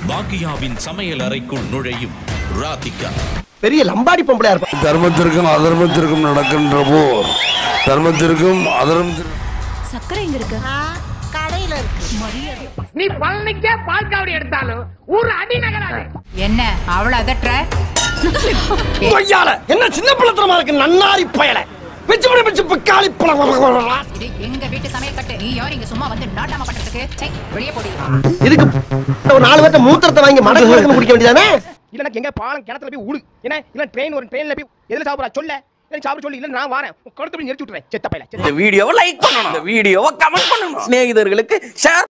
பாக்கியாவின் சமையல் அறைக்குள் நுழையும் ராதிகா பெரிய லம்பாடி பொம்பளையா இருப்பா தர்மத்திற்கும் அதர்மத்திற்கும் நடக்கின்ற போர் தர்மத்திற்கும் அதர்மத்திற்கும் சக்கரை எங்க இருக்கு கடையில இருக்கு மரியாதை நீ பழனிக்கே பால் காவடி எடுத்தாலும் ஒரு அடி நகராது என்ன அவள அதட்டுற கொய்யால என்ன சின்ன பிள்ளைத்தனமா இருக்கு நன்னாரி பயல பிச்சு பிடி பிச்சு பிக்காளி பழம் இது எங்க வீட்டு சமையல் கட்டு நீ யார் இங்க சும்மா வந்து நாட்டாம பண்றதுக்கு சை வெளியே போடி இதுக்கு ஒரு நாலு பேர்த்த மூத்திரத்தை வாங்கி மடக்கு மடக்கு குடிக்க வேண்டியதானே இல்லன்னா எங்க பாலம் கிணத்துல போய் உழு என்ன இல்ல ட்ரெயின் ஒரு ட்ரெயின்ல போய் எதுல சாப்பிடா சொல்ல இல்ல சாப்பிட சொல்லி இல்ல நான் வரேன் கழுத்து போய் நெரிச்சு விட்டுறேன் செத்த பையல இந்த வீடியோவை லைக் பண்ணணும் இந்த வீடியோவை கமெண்ட் பண்ணணும் சிநேகிதர்களுக்கு ஷேர்